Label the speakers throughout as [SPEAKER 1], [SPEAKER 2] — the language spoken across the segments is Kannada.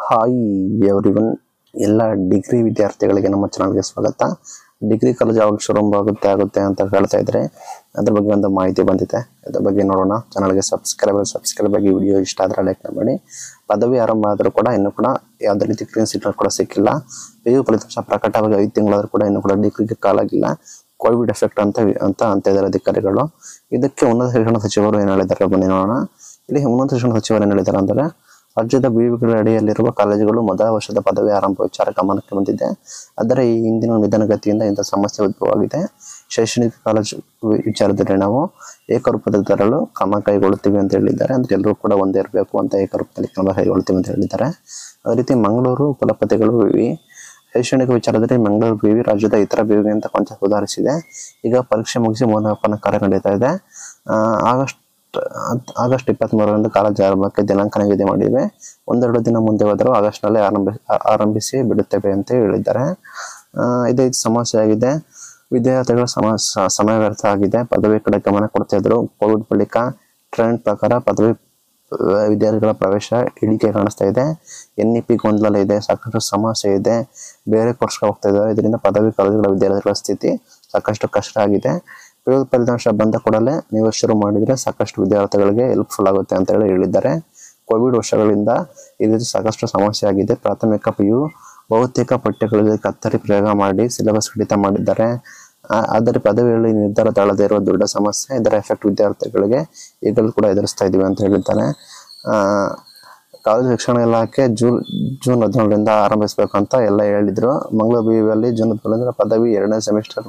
[SPEAKER 1] ಹಾಯ್ ಎವ್ರಿವನ್ ಎಲ್ಲ ಡಿಗ್ರಿ ವಿದ್ಯಾರ್ಥಿಗಳಿಗೆ ನಮ್ಮ ಚಾನಲ್ಗೆ ಸ್ವಾಗತ ಡಿಗ್ರಿ ಕಾಲೇಜ್ ಯಾವಾಗ ಶುರು ಆಗುತ್ತೆ ಆಗುತ್ತೆ ಅಂತ ಹೇಳ್ತಾ ಇದ್ರೆ ಅದ್ರ ಬಗ್ಗೆ ಒಂದು ಮಾಹಿತಿ ಬಂದಿದೆ ಅದ್ರ ಬಗ್ಗೆ ನೋಡೋಣ ಚಾನಲ್ಗೆ ಸಬ್ಸ್ಕ್ರೈಬ್ ಸಬ್ಸ್ಕ್ರೈಬ್ ಆಗಿ ವಿಡಿಯೋ ಇಷ್ಟ ಆದರೆ ಲೈಕ್ ಮಾಡಿ ಪದವಿ ಆರಂಭ ಆದರೂ ಕೂಡ ಇನ್ನೂ ಕೂಡ ಯಾವುದೇ ರೀತಿ ಗ್ರೀನ್ ಸಿಗ್ನಲ್ ಕೂಡ ಸಿಕ್ಕಿಲ್ಲ ಪಿ ಯು ಫಲಿತಾಂಶ ಪ್ರಕಟವಾಗಿ ಐದು ತಿಂಗಳಾದ್ರೂ ಕೂಡ ಇನ್ನೂ ಕೂಡ ಡಿಗ್ರಿಗೆ ಕಾಲಾಗಿಲ್ಲ ಕೋವಿಡ್ ಎಫೆಕ್ಟ್ ಅಂತ ಅಂತ ಅಂತ ಇದ್ದಾರೆ ಅಧಿಕಾರಿಗಳು ಇದಕ್ಕೆ ಉನ್ನತ ಶಿಕ್ಷಣ ಸಚಿವರು ಏನು ಹೇಳಿದ್ದಾರೆ ಬನ್ನಿ ನೋಡೋಣ ಇಲ್ಲಿ ಉನ್ನತ ಶಿಕ್ಷಣ ಸಚಿವರು ಏನು ಹೇಳಿದ್ದಾರೆ ಅಂದರೆ ರಾಜ್ಯದ ವಿವಿಗಳ ಅಡಿಯಲ್ಲಿರುವ ಕಾಲೇಜುಗಳು ಮೊದಲ ವರ್ಷದ ಪದವಿ ಆರಂಭ ವಿಚಾರ ಗಮನಕ್ಕೆ ಬಂದಿದೆ ಆದರೆ ಈ ಹಿಂದಿನ ನಿಧಾನಗತಿಯಿಂದ ಇಂಥ ಸಮಸ್ಯೆ ಉದ್ಭವವಾಗಿದೆ ಶೈಕ್ಷಣಿಕ ಕಾಲೇಜು ವಿ- ವಿಚಾರದಲ್ಲಿ ನಾವು ಏಕರೂಪದಲ್ಲಿ ತರಲು ಕ್ರಮ ಕೈಗೊಳ್ಳುತ್ತೀವಿ ಅಂತ ಹೇಳಿದ್ದಾರೆ ಅಂದ್ರೆ ಎಲ್ಲರೂ ಕೂಡ ಒಂದೇ ಇರಬೇಕು ಅಂತ ಏಕರೂಪದಲ್ಲಿ ಕ್ರಮ ಕೈಗೊಳ್ಳುತ್ತೀವಿ ಅಂತ ಹೇಳಿದ್ದಾರೆ ಅದೇ ರೀತಿ ಮಂಗಳೂರು ಕುಲಪತಿಗಳು ವಿವಿ ಶೈಕ್ಷಣಿಕ ವಿಚಾರದಲ್ಲಿ ಮಂಗಳೂರು ವಿವಿ ರಾಜ್ಯದ ಇತರ ವಿವಿಗಿಂತ ಕೊಂಚ ಸುಧಾರಿಸಿದೆ ಈಗ ಪರೀಕ್ಷೆ ಮುಗಿಸಿ ಮೌಲ್ಯಮಾಪನ ಕಾರ್ಯ ನಡೀತಾ ಇದೆ ಆ, ಆಗಸ್ಟ್ ಹತ್- ಆಗಸ್ಟ್ ಇಪ್ಪತ್ತ್ಮೂರರಂದು ಕಾಲೇಜು ಆರಂಭಕ್ಕೆ ದಿನಾಂಕ ನಿಗದಿ ಮಾಡಿವೆ ಒಂದೆರಡು ದಿನ ಮುಂದೆ ಹೋದರೂ ಆಗಸ್ಟ್ನಲ್ಲೇ ಆರಂಭ ಆ- ಆರಂಭಿಸಿ ಬಿಡುತ್ತೇವೆ ಅಂತ ಹೇಳಿದ್ದಾರೆ ಆ, ಇದೇ ಇದು ಸಮಸ್ಯೆ ಆಗಿದೆ ವಿದ್ಯಾರ್ಥಿಗಳ ಸಮ ಸ- ಸಮಯ ವ್ಯರ್ಥ ಆಗಿದೆ ಪದವಿ ಕಡೆ ಗಮನ ಕೊಡ್ತಾ ಇದ್ರು ಕೋವಿಡ್ ಬಳಿಕ ಟ್ರೆಂಡ್ ಪ್ರಕಾರ ಪದವಿ ಆ, ವಿದ್ಯಾರ್ಥಿಗಳ ಪ್ರವೇಶ ಇಳಿಕೆ ಕಾಣಿಸ್ತಾ ಇದೆ ಎನ್ ಇ ಪಿ ಗೊಂದಲ ಇದೆ ಸಾಕಷ್ಟು ಸಮಸ್ಯೆ ಇದೆ ಬೇರೆ ಕೋರ್ಸ್ಗೆ ಹೋಗ್ತಾ ಇದ್ದಾರೆ ಇದರಿಂದ ಪದವಿ ಕಾಲೇಜುಗಳ ವಿದ್ಯಾರ್ಥಿಗಳ ಸ್ಥಿತಿ ಸಾಕಷ್ಟು ಕಷ್ಟ ಆಗಿದೆ ಪಿ ಯು ಫಲಿತಾಂಶ ಬಂದ ಕೂಡಲೇ ನೀವು ಶುರು ಮಾಡಿದರೆ ಸಾಕಷ್ಟು ವಿದ್ಯಾರ್ಥಿಗಳಿಗೆ ಹೆಲ್ಪ್ಫುಲ್ ಆಗುತ್ತೆ ಅಂತ ಹೇಳಿ ಹೇಳಿದ್ದಾರೆ ಕೋವಿಡ್ ವರ್ಷಗಳಿಂದ ಈ ರೀತಿ ಸಾಕಷ್ಟು ಸಮಸ್ಯೆ ಆಗಿದೆ ಪ್ರಾಥಮಿಕ ಪಿ ಯು ಬಹುತೇಕ ಪಠ್ಯಗಳಿಗೆ ಕತ್ತರಿ ಪ್ರಯೋಗ ಮಾಡಿ ಸಿಲೆಬಸ್ ಕಡಿತ ಮಾಡಿದ್ದಾರೆ ಆ- ಆದರೆ ಪದವಿಯಲ್ಲಿ ನಿರ್ಧಾರ ತಾಳದೇ ಇರುವ ದೊಡ್ಡ ಸಮಸ್ಯೆ ಇದರ ಎಫೆಕ್ಟ್ ವಿದ್ಯಾರ್ಥಿಗಳಿಗೆ ಈಗಲೂ ಕೂಡ ಎದುರಿಸ್ತಾ ಇದ್ದೀವಿ ಅಂತ ಹೇಳಿದ್ದಾರೆ ಆ, ಕಾಲೇಜು ಶಿಕ್ಷಣ ಇಲಾಖೆ ಜೂನ್ ಜೂನ್ ಹದಿನೇಳರಿಂದ ಆರಂಭಿಸಬೇಕಂತ ಎಲ್ಲ ಹೇಳಿದ್ರು ಮಂಗಳೂರು ಬಿ ಅಲ್ಲಿ ಜೂನ್ ಹದಿನೇಳರಿಂದ ಪದವಿ ಎರಡನೇ ಸೆಮಿಸ್ಟರ್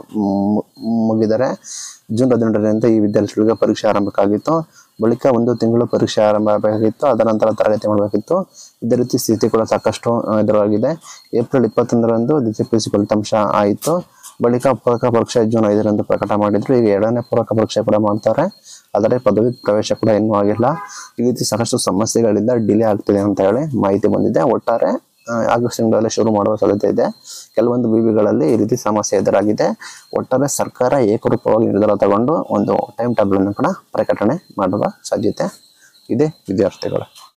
[SPEAKER 1] ಮುಗಿದರೆ ಜೂನ್ ಹದಿನೆಂಟರಿಂದ ಈ ವಿದ್ಯಾರ್ಥಿಗಳಿಗೆ ಪರೀಕ್ಷೆ ಆರಂಭಕ್ಕಾಗಿತ್ತು ಬಳಿಕ ಒಂದು ತಿಂಗಳು ಪರೀಕ್ಷೆ ಆರಂಭ ಆಗಬೇಕಾಗಿತ್ತು ಅದರ ನಂತರ ತರಗತಿ ಮಾಡಬೇಕಿತ್ತು ಇದೇ ರೀತಿ ಸ್ಥಿತಿ ಕೂಡ ಸಾಕಷ್ಟು ಆ, ಎದುರಾಗಿದೆ ಏಪ್ರಿಲ್ ಇಪ್ಪತ್ತೊಂದರಂದು ದ್ವಿತೀಯ ಪಿ ಯು ಸಿ ಫಲಿತಾಂಶ ಆಯಿತು ಬಳಿಕ ಪೂರಕ ಪರೀಕ್ಷೆ ಜೂನ್ ಐದರಂದು ಪ್ರಕಟ ಮಾಡಿದ್ರು ಈಗ ಎರಡನೇ ಪೂರಕ ಪರೀಕ್ಷೆ ಕೂಡ ಮಾಡ್ತಾರೆ ಆದರೆ ಪದವಿ ಪ್ರವೇಶ ಕೂಡ ಇನ್ನೂ ಆಗಿಲ್ಲ ಈ ರೀತಿ ಸಾಕಷ್ಟು ಸಮಸ್ಯೆಗಳಿಂದ ಡಿಲೇ ಆಗ್ತಿದೆ ಅಂತ ಹೇಳಿ ಮಾಹಿತಿ ಬಂದಿದೆ ಒಟ್ಟಾರೆ ಆ, ಆಗಸ್ಟ್ ತಿಂಗಳಲ್ಲಿ ಶುರು ಮಾಡುವ ಸಾಧ್ಯತೆ ಇದೆ ಕೆಲವೊಂದು ವಿವಿಗಳಲ್ಲಿ ಈ ರೀತಿ ಸಮಸ್ಯೆ ಎದುರಾಗಿದೆ ಒಟ್ಟಾರೆ ಸರ್ಕಾರ ಏಕರೂಪವಾಗಿ ನಿರ್ಧಾರ ತಗೊಂಡು ಒಂದು ಟೈಮ್ ಟೇಬಲ್ ಅನ್ನು ಕೂಡ ಪ್ರಕಟಣೆ ಮಾಡುವ ಸಾಧ್ಯತೆ ಇದೆ ವಿದ್ಯಾರ್ಥಿಗಳು